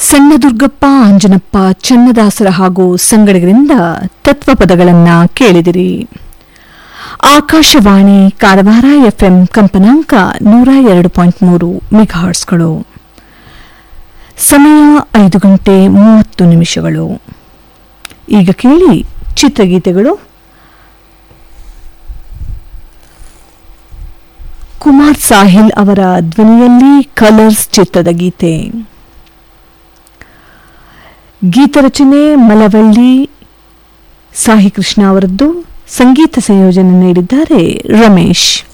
ಸಣ್ಣ ದುರ್ಗಪ್ಪ ಅಂಜನಪ್ಪ ಚನ್ನದಾಸರ ಹಾಗೂ ಸಂಗಡಿಗರಿಂದ ತತ್ವಪದಗಳನ್ನ ಕೇಳಿದಿರಿ ಆಕಾಶವಾಣಿ ಕಾರವಾರ ಎಫ್ಎಂ ಕಂಪನಾಂಕ ನೂರ ಎರಡು ಪಾಯಿಂಟ್ ಮೂರು ಮೆಗಾಹರ್ಸ್ಗಳು ಸಮಯ ಐದು ಗಂಟೆ ಮೂವತ್ತು ನಿಮಿಷಗಳು ಈಗ ಕೇಳಿ ಚಿತ್ರಗೀತೆಗಳು ಕುಮಾರ್ ಸಾಹಿಲ್ ಅವರ ಧ್ವನಿಯಲ್ಲಿ ಕಲರ್ಸ್ ಚಿತ್ರದ ಗೀತೆ ಗೀತರಚನೆ ಮಲವಳ್ಳಿ ಸಾಹಿಕೃಷ್ಣ ಅವರದ್ದು ಸಂಗೀತ ಸಂಯೋಜನೆ ನೀಡಿದ್ದಾರೆ ರಮೇಶ್